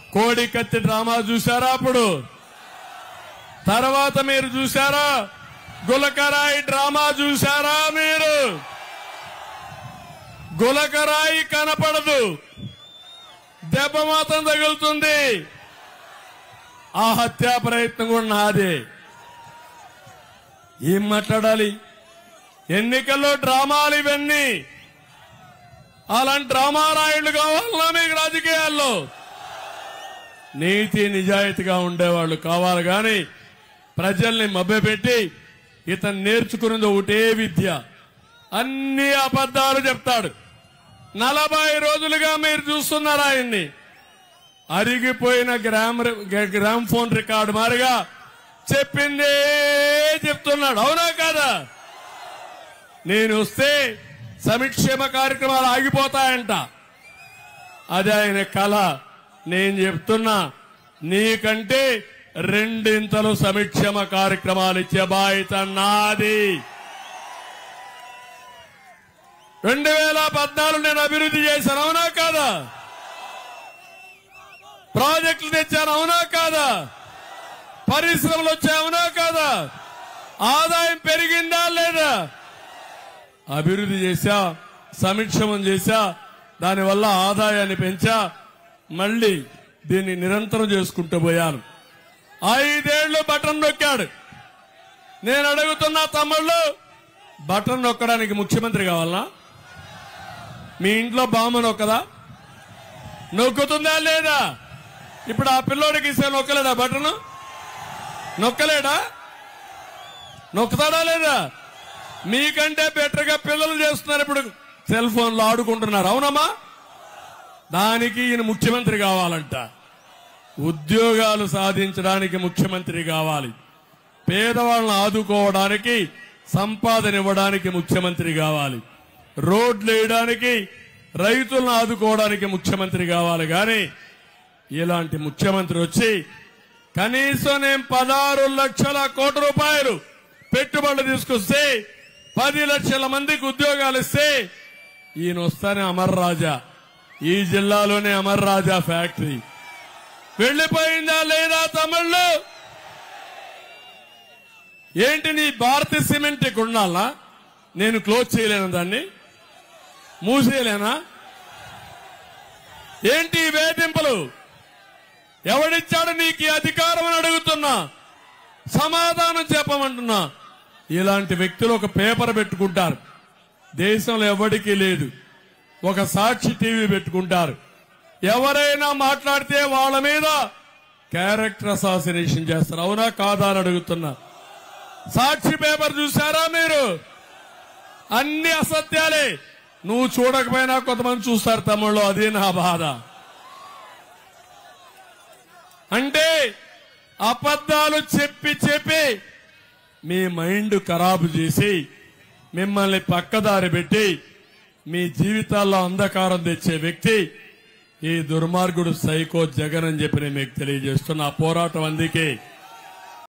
కోడి కత్తి డ్రామా చూసారా అప్పుడు తర్వాత మీరు చూసారా గులకరాయి డ్రామా చూసారా మీరు గులకరాయి కనపడదు దెబ్బ మాత్రం తగులుతుంది ఆ హత్యా ప్రయత్నం కూడా నాదే ఏం మాట్లాడాలి ఎన్నికల్లో డ్రామాలు ఇవన్నీ అలాంటి డ్రామా రాయుళ్ళు కావాలన్నా మీకు రాజకీయాల్లో నీతి నిజాయితీగా ఉండేవాళ్ళు కావాలి గాని ప్రజల్ని మభ్యపెట్టి ఇతను నేర్చుకున్నది ఒకటే విద్య అన్ని అబద్ధాలు చెప్తాడు నలభై రోజులుగా మీరు చూస్తున్నారు ఆయన్ని అరిగిపోయిన గ్రామ్ గ్రామ్ ఫోన్ రికార్డు మారిగా చెప్పిందే చెప్తున్నాడు అవునా కాదా నేను వస్తే సంక్షేమ కార్యక్రమాలు ఆగిపోతాయంట అది ఆయన కళ నేను చెప్తున్నా నీకంటే రెండింతలు సంక్షేమ కార్యక్రమాలు ఇచ్చే బాధ్యత నాది రెండు వేల పద్నాలుగు నేను అభివృద్ధి చేశాను అవునా కాదా ప్రాజెక్టులు తెచ్చాను అవునా కాదా పరిశ్రమలు వచ్చాయి అవునా కాదా ఆదాయం పెరిగిందా లేదా అభివృద్ధి చేశా సంక్షేమం చేశా దానివల్ల ఆదాయాన్ని పెంచా మళ్ళీ దీన్ని నిరంతరం చేసుకుంటూ పోయాను ఐదేళ్లు బటన్ నొక్కాడు నేను అడుగుతున్నా తమ్ముళ్ళు బటన్ నొక్కడానికి ముఖ్యమంత్రి కావాలనా మీ ఇంట్లో బామ్మ నొక్కదా నొక్కుతుందా లేదా ఇప్పుడు ఆ పిల్లోడికి ఇస్తే నొక్కలేడా బటన్ నొక్కలేడా నొక్కుతాడా లేదా మీకంటే బెటర్ గా పిల్లలు చేస్తున్నారు ఇప్పుడు సెల్ ఫోన్లో ఆడుకుంటున్నారు అవునమ్మా దానికి ఈయన ముఖ్యమంత్రి కావాలంట ఉద్యోగాలు సాధించడానికి ముఖ్యమంత్రి కావాలి పేదవాళ్ళని ఆదుకోవడానికి సంపాదన ఇవ్వడానికి ముఖ్యమంత్రి కావాలి రోడ్లు వేయడానికి రైతులను ఆదుకోవడానికి ముఖ్యమంత్రి కావాలి కానీ ఇలాంటి ముఖ్యమంత్రి వచ్చి కనీసం నేను పదహారు లక్షల కోట్ల రూపాయలు పెట్టుబడులు తీసుకొస్తే పది లక్షల మందికి ఉద్యోగాలు ఇస్తే ఈయన వస్తానే అమర్ రాజా ఈ జిల్లాలోనే అమర్ రాజా ఫ్యాక్టరీ వెళ్లిపోయిందా లేదా తమిళ్ళు ఏంటి నీ భారతీయ సిమెంట్ ఇక్కడ ఉండాలా నేను క్లోజ్ చేయలేను దాన్ని మూసేయలేనా ఏంటి ఈ వేధింపులు ఎవడిచ్చాడు నీకు ఈ అధికారం అని అడుగుతున్నా సమాధానం చెప్పమంటున్నా ఇలాంటి వ్యక్తులు ఒక పేపర్ పెట్టుకుంటారు దేశంలో ఎవరికీ లేదు ఒక సాక్షి టీవీ పెట్టుకుంటారు ఎవరైనా మాట్లాడితే వాళ్ళ మీద క్యారెక్టర్ అసాసినేషన్ చేస్తారు అవునా కాదా అని అడుగుతున్నా సాక్షి పేపర్ చూసారా మీరు అన్ని అసత్యాలే నువ్వు చూడకపోయినా కొంతమంది చూస్తారు తమ్ముళ్ళు అదే నా బాధ అంటే అబద్ధాలు చెప్పి చెప్పి మీ మైండ్ ఖరాబు చేసి మిమ్మల్ని పక్కదారి పెట్టి మీ జీవితాల్లో అంధకారం తెచ్చే వ్యక్తి ఈ దుర్మార్గుడు సైకో జగన్ అని చెప్పి నేను మీకు తెలియజేస్తున్న ఆ పోరాటం అందుకే